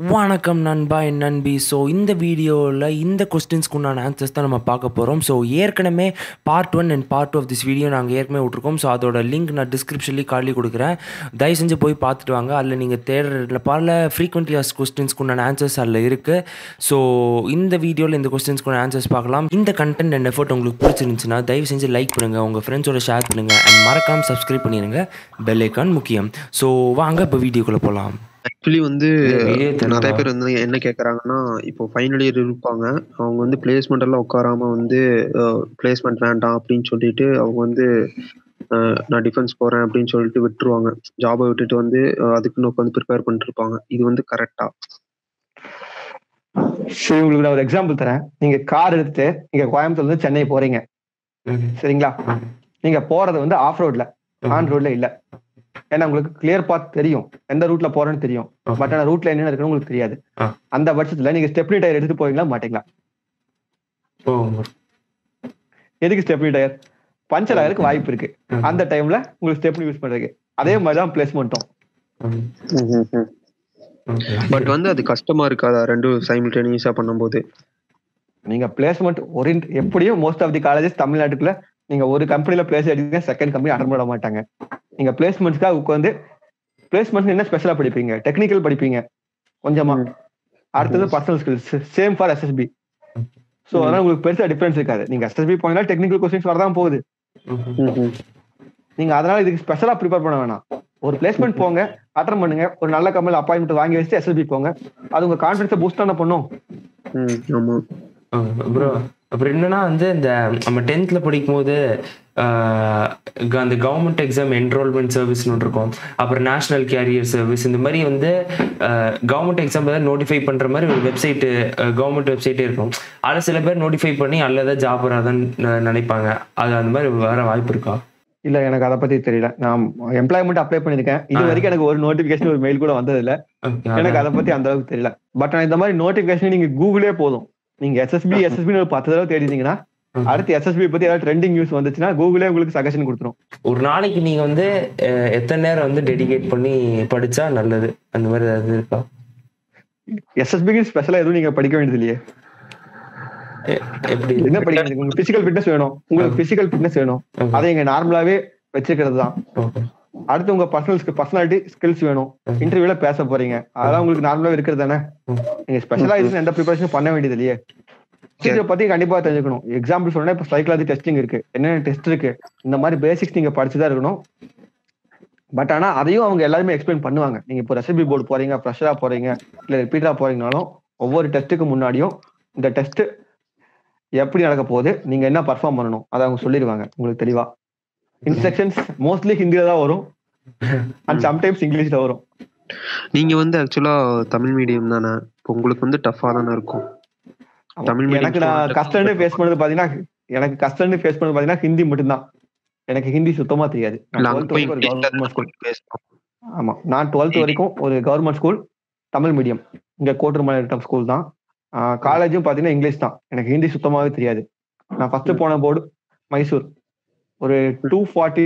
வணக்கம் நண்பா என் நண்பி ஸோ இந்த வீடியோவில் இந்த கொஸ்டின்ஸ்க்கு உண்டான ஆன்சர்ஸ் தான் நம்ம பார்க்க போகிறோம் ஸோ ஏற்கனவே part one and part two of this video நாங்கள் ஏற்கனவே விட்ருக்கோம் ஸோ அதோட லிங்க் நான் டிஸ்கிரிப்ஷன்லேயும் காலி கொடுக்குறேன் தயவு செஞ்சு போய் பார்த்துட்டு வாங்க அதில் நீங்கள் தேடுறதுல பல ஃப்ரீக்வெண்ட்லி ஆஸ் கொஸ்டின்ஸ்க்கு உண்டான ஆன்சர்ஸ் அதில் இருக்குது ஸோ இந்த வீடியோவில் இந்த கொஸ்டின்ஸ்க்கு உண்டான ஆன்சர்ஸ் பார்க்கலாம் இந்த கண்டென்ட் அண்ட் எஃபர்ட் உங்களுக்கு பிடிச்சிருந்துச்சுன்னா தயவு செஞ்சு லைக் பண்ணுங்கள் உங்கள் ஃப்ரெண்ட்ஸோட ஷேர் பண்ணுங்கள் அண்ட் மறக்காமல் சப்ஸ்கிரைப் பண்ணிடுங்க பெல் ஐக்கான் முக்கியம் ஸோ வாங்க இப்போ வீடியோக்குள்ளே போகலாம் ஆக்சுவலி வந்து வெளியே தெரியல. நிறைய பேர் வந்து என்ன கேக்குறாங்கன்னா இப்போ ஃபைனல் இயர் இருப்பாங்க அவங்க வந்து பிளேஸ்மெண்ட் எல்லாம் உட்காராம வந்து பிளேஸ்மெண்ட் வேண்டாம் அப்படின்னு சொல்லிட்டு அவங்க வந்து அஹ், நான் டிஃபென்ஸ் போறேன் அப்படின்னு சொல்லிட்டு விட்டுருவாங்க ஜாபை விட்டுட்டு வந்து அஹ், அதுக்குன்னு உட்காந்து ப்ரிப்பேர் பண்ணிட்டு இருப்பாங்க இது வந்து கரெக்டா சரி உங்களுக்கு நான் ஒரு எக்ஸாம்பிள் தரேன் நீங்க கார் எடுத்து நீங்க கோயம்புத்தூர்ல இருந்து சென்னை போறீங்க சரிங்களா நீங்க போறது வந்து ஆஃப் ரோட்ல ஆன் ரோட்ல இல்ல ஏன்னா உங்களுக்கு கிளியர் பாத் தெரியும் எந்த ரூட்ல போறேன்னு தெரியும் பட் ஆனா ரூட்ல என்ன இருக்குன்னு உங்களுக்கு தெரியாது ஆ. அந்த பட்சத்துல நீங்க ஸ்டெப்னி டயர் எடுத்து போவீங்களா மாட்டீங்களா ஓ எதுக்கு ஸ்டெப்னி டயர் பஞ்சர் ஆகிறதுக்கு வாய்ப்பு இருக்கு அந்த டைம்ல உங்களுக்கு ஸ்டெப்னி யூஸ் பண்றதுக்கு அதே மாதிரி தான் பிளேஸ்மெண்ட்டும் பட் வந்து அது கஷ்டமா இருக்காதா ரெண்டும் சைமில்டேனியஸா பண்ணும்போது நீங்க பிளேஸ்மெண்ட் ஒரு எப்படியும் மோஸ்ட் ஆஃப் தி காலேஜஸ் தமிழ்நாட்டுக்குள்ள நீங்க ஒரு கம்பெனில பிளேஸ் எடுத்தீங்கன்னா செகண்ட் கம்பெனி அட்டன் பண்ண மாட்டாங்க நீங்க பிளேஸ்மெண்ட்ஸ்க்காக உட்காந்து பிளேஸ்மெண்ட் என்ன ஸ்பெஷலா படிப்பீங்க டெக்னிக்கல் படிப்பீங்க கொஞ்சமா அடுத்தது personal skills same for SSB so அதனால உங்களுக்கு பெருசா டிஃபரன்ஸ் இருக்காது நீங்க எஸ்எஸ்பி போனீங்கன்னா டெக்னிக்கல் கொஸ்டின்ஸ் வரதான் போகுது நீங்க அதனால இதுக்கு ஸ்பெஷலா ப்ரிப்பேர் பண்ண வேணாம் ஒரு பிளேஸ்மெண்ட் போங்க அட்டன் பண்ணுங்க ஒரு நல்ல கம்பெனில அப்பாயின்மெண்ட் வாங்கி வச்சு எஸ்எஸ்பி போங்க அது உங்க கான்ஃபிடன்ஸை பூஸ்ட் தானே பண்ணும் ம், ஆமா ப்ரோ அப்புறம் என்னன்னா வந்து இந்த நம்ம டென்த்ல படிக்கும்போது ஆஹ், க- அந்த கவர்மெண்ட் எக்ஸாம் என்ரோல்மெண்ட் சர்வீஸ்னு ஒன்று இருக்கும் அப்புறம் நேஷனல் கேரியர் சர்வீஸ் இந்த மாதிரி வந்து கவர்மெண்ட் எக்ஸாம் ஏதாவது நோட்டிஃபை பண்ற மாதிரி ஒரு வெப்சைட்டு கவர்மெண்ட் வெப்சைட்டே இருக்கும் அதில் சில பேர் நோட்டிஃபை பண்ணி அல்லது ஜாப் வராதுன்னு நினைப்பாங்க அது அந்த மாதிரி வர வாய்ப்பு இருக்கா இல்ல எனக்கு அதை பத்தி தெரியல நான் எம்ப்ளாய்மெண்ட் அப்ளை பண்ணிருக்கேன் இது ஆ. வரைக்கும் எனக்கு ஒரு நோட்டிபிகேஷன் ஒரு மெயில் கூட வந்தது இல்ல Okay, எனக்கு அதான். அதை பத்தி அந்த அளவுக்கு தெரியல பட் நான் இந்த மாதிரி நோட்டிபிகேஷன் நீங்க கூகுளே போதும் நீங்க எஸ்எஸ்பி எஸ்எஸ்பி ஒரு பத்து தடவை தேடினீங்கன்னா ம். அடுத்து எஸ்எஸ்பி பத்தி ஏதாவது ட்ரெண்டிங் நியூஸ் வந்துச்சுன்னா கூகுளே உங்களுக்கு சஜஷன் கொடுத்துரும் ஒரு நாளைக்கு நீங்க வந்து அஹ், எத்தனை நேரம் வந்து டெடிகேட் பண்ணி படிச்சா நல்லது அந்த மாதிரி ஏதாவது இருக்கா எஸ்எஸ்பிக்கு ஸ்பெஷலா எதுவும் நீங்க படிக்க வேண்டியது இல்லையே எ- எப்படி என்ன படிக்க வேண்டியது உங்களுக்கு பிசிக்கல் ஃபிட்னஸ் வேணும் உங்களுக்கு பிசிக்கல் ஃபிட்னஸ் வேணும் Okay. அதை இங்க நார்மலாவே வச்சிருக்கிறது தான் Okay. அடுத்து உங்க பர்சனல் பர்சனாலிட்டி ஸ்கில்ஸ் வேணும் ம். இன்டர்வியூல பேச போறீங்க அதெல்லாம் உங்களுக்கு நார்மலா இருக்கிறது தானே ம். நீங்க ஸ்பெஷலா இது எந்த ப்ரிப்பரேஷன் பண்ண வேண்டியது இல்லையே இதை பத்தி கண்டிப்பா தெரிஞ்சுக்கணும் எக்ஸாம்பிள் சொன்னா இப்ப சைக்காலஜி டெஸ்டிங் இருக்கு என்னென்ன டெஸ்ட் இருக்கு இந்த மாதிரி பேசிக்ஸ் நீங்க படிச்சுதான் இருக்கணும் பட் ஆனா அதையும் அவங்க எல்லாருமே எக்ஸ்பிளைன் பண்ணுவாங்க நீங்க இப்போ ரெசிபி போர்டு போறீங்க ஃப்ரெஷரா போறீங்க இல்ல ரிப்பீட்டா போறீங்கனாலும் ஒவ்வொரு டெஸ்ட்டுக்கு முன்னாடியும் இந்த டெஸ்ட் எப்படி நடக்க போகுது நீங்க என்ன பர்ஃபார்ம் பண்ணணும் அதை அவங்க சொல்லிடுவாங்க உங்களுக்கு தெளிவா இன்ஸ்ட்ரக்ஷன்ஸ் மோஸ்ட்லி ஹிந்தியில தான் வரும் அண்ட் சம்டைம்ஸ் இங்கிலீஷ்ல வரும் நீங்க வந்து ஆக்சுவலா தமிழ் மீடியம் தானே இப்போ உங்களுக்கு வந்து டஃபா தானே இருக்கும் தமிழ் medium எனக்கு நான் student கஷ்டம்னு ஃபேஸ் பண்ணது பாத்தீங்கன்னா எனக்கு கஷ்டம்னு ஃபேஸ் பண்ணது பாத்தீங்கன்னா ஹிந்தி மட்டும்தான் எனக்கு ஹிந்தி சுத்தமா தெரியாது நான் இல்ல, அங்க 12th போய் வரைக்கும் ஒரு கவர்மெண்ட் ஸ்கூல் பேசணும் ஆமா நான் டுவெல்த் வரைக்கும் ஒரு கவர்மெண்ட் ஸ்கூல் தமிழ் மீடியம் இங்க கோட்டூர்மலை ஸ்கூல் தான் காலேஜும் பாத்தீங்கன்னா இங்கிலீஷ் தான் எனக்கு ஹிந்தி சுத்தமாவே தெரியாது நான் ஃபர்ஸ்ட் போன போர்டு மைசூர் ஒரு two forty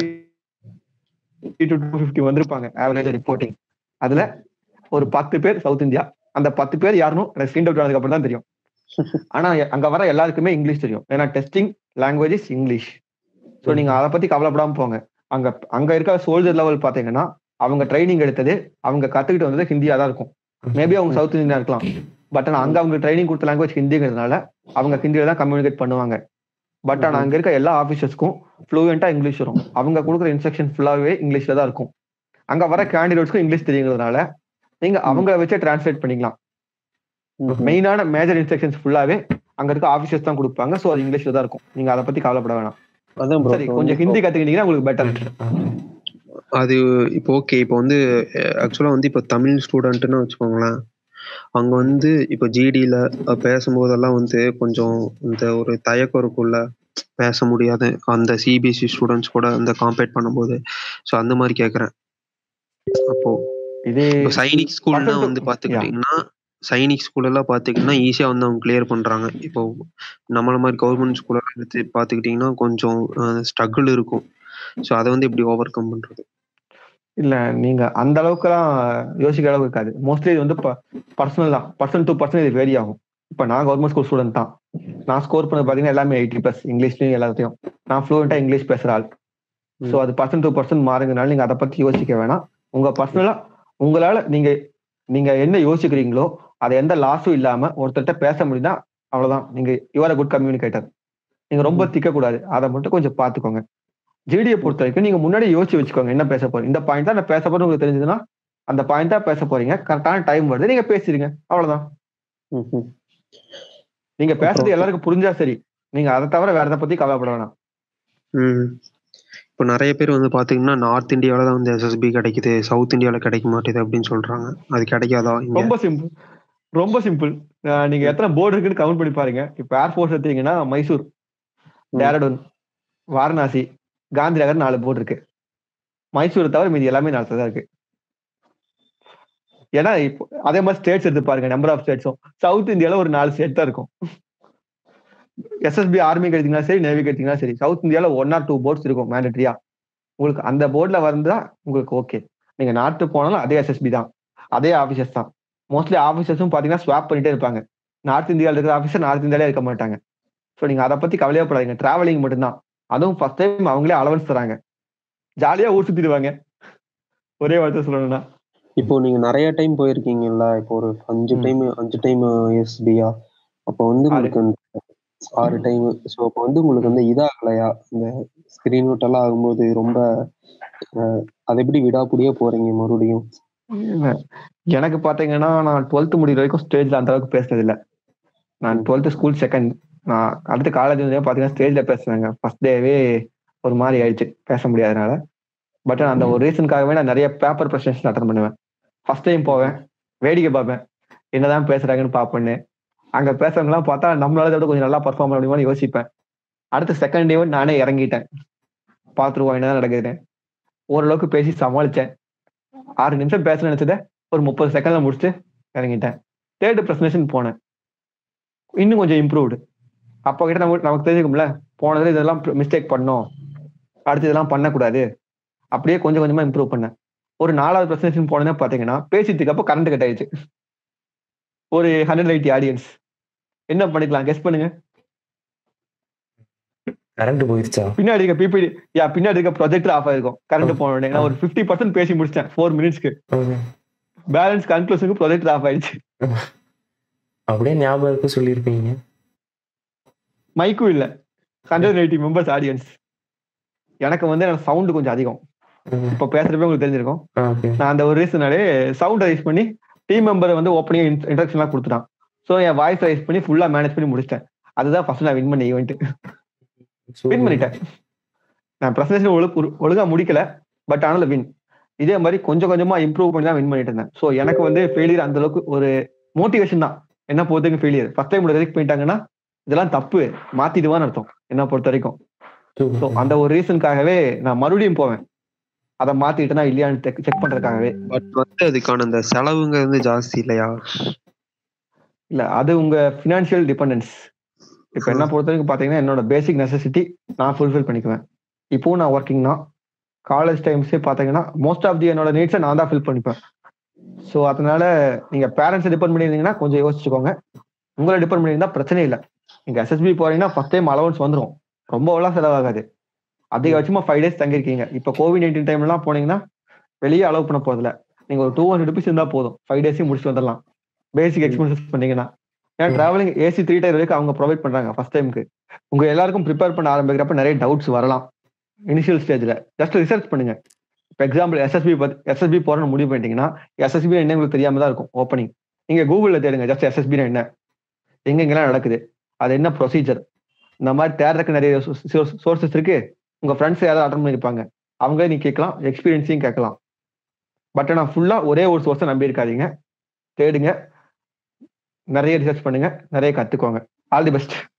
to two fifty வந்திருப்பாங்க ஆவரேஜ் ரிப்போர்ட்டிங் அதுல ஒரு பத்து பேர் சவுத் இந்தியா அந்த பத்து பேர் யாருன்னு எனக்கு ஸ்கிரீன் அவுட் ஆனதுக்கு அப்புறம் தான் தெரியும் ஆனா எ- அங்க வர எல்லாருக்குமே இங்கிலீஷ் தெரியும் ஏன்னா testing language is English so நீங்க அதை பத்தி கவலைப்படாம போங்க அங்க அங்க இருக்க சோல்ஜர் லெவல் பாத்தீங்கன்னா அவங்க ட்ரைனிங் எடுத்தது அவங்க கத்துக்கிட்டு வந்தது ஹிந்தியா தான் இருக்கும் மேபி அவங்க சவுத் இந்தியா இருக்கலாம் பட் ஆனா அங்க அவங்க ட்ரைனிங் கொடுத்த லாங்குவேஜ் ஹிந்திங்கிறதுனால அவங்க ஹிந்தியில தான் கம்யூனிகேட் பண்ணுவாங்க பட் ஆனா அங்க இருக்க எல்லா ஆபீசர்ஸ்க்கும் ஃப்ளூயண்டா இங்கிலீஷ் வரும் அவங்க கொடுக்குற இன்ஸ்ட்ரக்ஷன் ஃபுல்லாவே இங்கிலீஷ்ல தான் இருக்கும் அங்க வர கேண்டிடேட்ஸ்க்கும் இங்கிலீஷ் தெரியுங்கிறதுனால நீங்க அவங்கள வச்சே டிரான்ஸ்லேட் பண்ணிக்கலாம் மெயினான மேஜர் இன்ஸ்ட்ரக்ஷன்ஸ் ஃபுல்லாவே அங்க இருக்க ஆபீசர்ஸ் தான் கொடுப்பாங்க சோ அது இங்கிலீஷ்ல தான் இருக்கும் நீங்க அதை பத்தி கவலைப்பட வேணாம் அதான் bro. சரி கொஞ்சம் ஹிந்தி கத்துக்கிட்டீங்கன்னா உங்களுக்கு பெட்டர் அது இப்போ ஓகே இப்போ வந்து ஆக்சுவலா வந்து இப்போ தமிழ் ஸ்டூடெண்ட்னு வச்சுக்கோங்களேன் அங்க வந்து இப்போ ஜிடியில பேசும்போதெல்லாம் வந்து கொஞ்சம் இந்த ஒரு தயக்கம் இருக்கும்ல பேச முடியாது அந்த சிபிஎஸ்சி ஸ்டூடெண்ட்ஸ் கூட அந்த காம்பேட் பண்ணும்போது ஸோ அந்த மாதிரி கேக்குறேன் அப்போ இது இப்போ சைனிக் ஸ்கூல்னா பக்கத்து- வந்து பாத்துக்கிட்டீங்கன்னா சைனிக் ஸ்கூல் எல்லாம் பாத்துக்கிட்டீங்கன்னா ஈஸியா வந்து அவங்க கிளியர் பண்றாங்க இப்போ நம்மள மாதிரி கவர்மெண்ட் ஸ்கூல் எடுத்து பாத்துக்கிட்டீங்கன்னா கொஞ்சம் ஸ்ட்ரகிள் இருக்கும் ஸோ அதை வந்து எப்படி ஓவர் கம் பண்றது இல்ல நீங்க அந்த அளவுக்குலாம் யோசிக்கிற அளவுக்கு இருக்காது மோஸ்ட்லி இது வந்து பர்சனல் தான் பர்சன் டு பர்சன் இது வேரி ஆகும் இப்ப நான் கவர்மெண்ட் ஸ்கூல் ஸ்டூடெண்ட் தான் நான் ஸ்கோர் பண்ணது பாத்தீங்கன்னா எல்லாமே எயிட்டி பிளஸ் இங்கிலீஷ்லயும் எல்லாத்தையும் நான் ஃப்ளூவெண்டா இங்கிலீஷ் பேசுற ஆள் ஸோ அது பர்சன் டு பர்சன் மாறுங்கனால நீங்க அதை பத்தி யோசிக்க வேணாம் உங்க பர்சனலா உங்களால நீங்க நீங்க என்ன யோசிக்கிறீங்களோ அது எந்த லாஸும் இல்லாம ஒருத்தர்கிட்ட பேச முடியுதா அவ்வளவுதான் நீங்க யுவர் குட் கம்யூனிகேட்டர் நீங்க ரொம்ப திக்க கூடாது அதை மட்டும் கொஞ்சம் பாத்துக்கோங்க ஜிடியை பொறுத்த வரைக்கும் நீங்க முன்னாடி யோசிச்சு வச்சுக்கோங்க என்ன பேச போறீங்க இந்த பாயிண்ட் தான் நான் பேச போறேன் உங்களுக்கு தெரிஞ்சதுன்னா அந்த பாயிண்ட் தான் பேச போறீங்க கரெக்டான டைம் வருது நீங்க பேசிடுங்க அவ்வளவுதான் ம்ஹும். நீங்க பேசுறது எல்லாருக்கும் புரிஞ்சா சரி நீங்க அதை தவிர வேற எதை பத்தி கவலைப்பட வேணாம் ம் இப்போ நிறைய பேர் வந்து பாத்தீங்கன்னா நார்த் இந்தியாவில தான் வந்து எஸ்எஸ்பி கிடைக்குது சவுத் இந்தியாவில கிடைக்க மாட்டேது அப்படின்னு சொல்றாங்க அது கிடைக்காதா இங்க ரொம்ப சிம்பிள் ரொம்ப சிம்பிள் நீங்க எத்தனை போர்டு இருக்குன்னு கவுண்ட் பண்ணி பாருங்க இப்ப ஏர்ஃபோர்ஸ் எடுத்தீங்கன்னா மைசூர் ம். டேரடூன் வாரணாசி காந்தி நகர் நாலு போர்டு இருக்கு மைசூரை தவிர மீதி எல்லாமே நாலு தான் இருக்கு ஏன்னா இப்போ அதே மாதிரி ஸ்டேட்ஸ் எடுத்து பாருங்க நம்பர் ஆஃப் ஸ்டேட்ஸும் சவுத் இந்தியால ஒரு நாலு ஸ்டேட் தான் இருக்கும் எஸ்எஸ்பி ஆர்மி எடுத்தீங்கன்னா சரி நேவி எடுத்தீங்கன்னா சரி சவுத் இந்தியால ஒன் ஆர் டூ போர்ட்ஸ் இருக்கும் மேண்டட்ரியா உங்களுக்கு அந்த போர்டுல வந்தா உங்களுக்கு ஓகே நீங்க நார்த்து போனாலும் அதே எஸ்எஸ்பி தான் அதே ஆபீசர்ஸ் தான் மோஸ்ட்லி ஆஃபீஸர்ஸும் பாத்தீங்கன்னா ஸ்வாப் பண்ணிட்டே இருப்பாங்க நார்த் இந்தியாவில் இருக்கிற ஆஃபீஸர் நார்த் இந்தியாலே இருக்க மாட்டாங்க ஸோ நீங்க அதை பத்தி கவலையே படாதீங்க டிராவலிங் மட்டும்தான் அதுவும் ஃபர்ஸ்ட் டைம் அவங்களே அலவன்ஸ் தராங்க ஜாலியா ஊர் சுத்திடுவாங்க ஒரே வார்த்தை சொல்லணும்னா இப்போ நீங்க நிறைய டைம் போயிருக்கீங்கல்ல இப்போ ஒரு அஞ்சு ம். டைம் அஞ்சு டைம் எஸ்பியா அப்போ வந்து ஆறு. உங்களுக்கு அந்த ஆறு டைம் ஸோ அப்போ வந்து உங்களுக்கு வந்து இதாகலையா இந்த ஸ்கிரீன் அவுட் எல்லாம் ஆகும்போது ரொம்ப அஹ், அதை எப்படி விடாப்புடியே போறீங்க மறுபடியும் இல்ல. எனக்கு பாத்தீங்கன்னா நான் டுவெல்த் முடிகிற வரைக்கும் ஸ்டேஜ்ல அந்த அளவுக்கு பேசுனது இல்ல நான் டுவெல்த் ஸ்கூல் செகண்ட் நான் அடுத்து காலேஜ் வந்து பாத்தீங்கன்னா ஸ்டேஜ்ல பேசுவேங்க ஃபர்ஸ்ட் டேவே ஒரு மாதிரி ஆயிடுச்சு பேச முடியாதனால பட் அந்த ஒரு ரீசனுக்காகவே நான் நிறைய பேப்பர் ப்ரெசன்டேஷன் அட்டன் பண்ணுவேன் ஃபர்ஸ்ட் டைம் போவேன் வேடிக்கை பார்ப்பேன் என்னதான் பேசுறாங்கன்னு பார்ப்பேன்னு அங்க பேசுறவங்கலாம் பார்த்தா நம்மளால இதை விட கொஞ்சம் நல்லா பர்ஃபார்ம் பண்ண முடியுமான்னு யோசிப்பேன் அடுத்த செகண்ட் டே நானே இறங்கிட்டேன் பார்த்துருவோம் என்னதான் நடக்குதுன்னு ஓரளவுக்கு பேசி சமாளிச்சேன் ஆறு நிமிஷம் பேச நினைச்சதை ஒரு முப்பது செகண்ட்ல முடிச்சுட்டு இறங்கிட்டேன் தேர்ட் ப்ரெசன்டேஷன் போனேன் இன்னும் கொஞ்சம் இம்ப்ரூவ்டு அப்போ கிட்ட நமக்கு நமக்கு தெரிஞ்சுக்கும்ல போனதுல இதெல்லாம் மிஸ்டேக் பண்ணோம் அடுத்து இதெல்லாம் பண்ணக்கூடாது அப்படியே கொஞ்சம் கொஞ்சமா இம்ப்ரூவ் பண்ணேன் ஒரு நாலாவது ப்ரெசன்டேஷன் போனதே பாத்தீங்கன்னா பேசிட்டு அப்போ கரண்ட் கட் ஆயிடுச்சு ஒரு ஹண்ட்ரட் எயிட்டி ஆடியன்ஸ் என்ன பண்ணிக்கலாம் கெஸ் பண்ணுங்க கரண்ட் போயிருச்சா பின்னாடி இருக்க பிபிடி யா பின்னாடி இருக்க ப்ரொஜெக்டர் ஆஃப் ஆயிருக்கும் கரண்ட் போன உடனே நான் ஒரு ஃபிஃப்டி பர்சன்ட் பேசி முடிச்சிட்டேன் ஃபோர் மினிட்ஸ்க்கு பேலன்ஸ் கன்க்ளூஷனுக்கு ப்ரொஜெக்டர் ஆஃப் ஆயிடுச்சு அப்படியே ஞாபகம் இருக்க சொல்லியிருப்பீங்க மைக்கும் இல்ல ஹண்ட்ரட் எயிட்டி மெம்பர்ஸ் ஆடியன்ஸ் எனக்கு வந்து எனக்கு சவுண்டு கொஞ்சம் அதிகம் இப்போ பேசுறப்ப உங்களுக்கு தெரிஞ்சிருக்கும் ஓகே நான் அந்த ஒரு ரீசனாலே சவுண்ட் ரைஸ் பண்ணி டீம் மெம்பர் வந்து ஓப்பனிங் இன்ட்ரக்ஷன்லாம் கொடுத்துட்டான் ஸோ என் வாய்ஸ் ரைஸ் பண்ணி ஃபுல்லா மேனேஜ் பண்ணி முடிச்சிட்டேன் அதுதான் ஃபர்ஸ்ட் நான் வின் பண்ண ஈவெண்ட் வின் பண்ணிட்டேன் நான் ப்ரெசன்டேஷன் ஒழு ஒழுங்கா முடிக்கல பட் ஆனாலும் வின் இதே மாதிரி கொஞ்சம் கொஞ்சமா இம்ப்ரூவ் பண்ணி தான் வின் பண்ணிட்டு இருந்தேன் ஸோ எனக்கு வந்து ஃபெயிலியர் அந்த அளவுக்கு ஒரு மோட்டிவேஷன் தான் என்ன பொறுத்த வரைக்கும் ஃபெயிலியர் ஃபர்ஸ்ட் டைம் வரைக்கும் போயிட்டாங்கன்னா இதெல்லாம் தப்பு மாத்திடுவான்னு அர்த்தம் என்ன பொறுத்த வரைக்கும் ஸோ அந்த ஒரு ரீசனுக்காகவே நான் மறுபடியும் போவேன் அதை மாத்திட்டேனா இல்லையான்னு செக் பண்றதுக்காகவே பட் வந்து அதுக்கான அந்த செலவுங்க வந்து ஜாஸ்தி இல்லையா இல்ல அது உங்க ஃபினான்ஷியல் டிபெண்டன்ஸ் இப்போ என்ன பொறுத்த வரைக்கும் பாத்தீங்கன்னா என்னோட பேசிக் நெசசிட்டி நான் ஃபுல்ஃபில் பண்ணிக்குவேன் இப்போவும் நான் ஒர்க்கிங் தான் காலேஜ் டைம்ஸே பாத்தீங்கன்னா மோஸ்ட் ஆஃப் தி என்னோட நீட்ஸை நான் தான் ஃபில் பண்ணிப்பேன் ஸோ அதனால நீங்க பேரண்ட்ஸை டிபெண்ட் பண்ணியிருந்தீங்கன்னா கொஞ்சம் யோசிச்சுக்கோங்க உங்களை டிபெண்ட் பண்ணியிருந்தா பிரச்சனை இல்லை நீங்க எஸ்எஸ்பி போறீங்கன்னா ஃபர்ஸ்ட் டைம் அலவன்ஸ் வந்துடும் ரொம்பலாம் செலவாகாது அதிகபட்சமா ஃபைவ் டேஸ் தங்கியிருக்கீங்க இப்போ கோவிட் நைன்டீன் டைம்லாம் போனீங்கன்னா வெளியே அலோவ் பண்ண போறதில்ல நீங்க ஒரு டூ ஹண்ட்ரட் ருபீஸ் இருந்தா போதும் ஃபைவ் டேஸையும் முடிச்சுட்டு வந்துடலாம் பேசிக் எக்ஸ்பென்சஸ் பண்ணீங்கன்னா ஏன்னா ம். டிராவலிங் ஏசி த்ரீ டயர் வரைக்கும் அவங்க ப்ரொவைட் பண்றாங்க ஃபர்ஸ்ட் டைமுக்கு உங்க எல்லாருக்கும் ப்ரிப்பேர் பண்ண ஆரம்பிக்கிறப்ப நிறைய டவுட்ஸ் வரலாம் இனிஷியல் ஸ்டேஜ்ல ஜஸ்ட் ரிசர்ச் பண்ணுங்க இப்போ எக்ஸாம்பிள் எஸ்எஸ்பி எஸ்எஸ்பி போறன்னு முடிவு பண்ணிட்டீங்கன்னா எஸ்எஸ்பி என்ன உங்களுக்கு தெரியாம தான் இருக்கும் ஓப்பனிங் நீங்க கூகுள்ல தேடுங்க ஜஸ்ட் எஸ்எஸ்பி என்ன எங்க எங்கெல்லாம் நடக்குது அது என்ன ப்ரொசீஜர் இந்த மாதிரி தேடுறதுக்கு நிறைய சோர்சஸ் இருக்கு உங்க ஃப்ரெண்ட்ஸ் யாராவது அட்டன் பண்ணிருப்பாங்க அவங்களே நீ கேட்கலாம் எக்ஸ்பீரியன்ஸையும் கேட்கலாம் பட் ஆனால் ஃபுல்லா ஒரே ஒரு சோர்ஸை நம்பி இருக்காதீங்க தேடுங்க நிறைய ரிசர்ச் பண்ணுங்க நிறைய கத்துக்கோங்க ஆல் தி பெஸ்ட்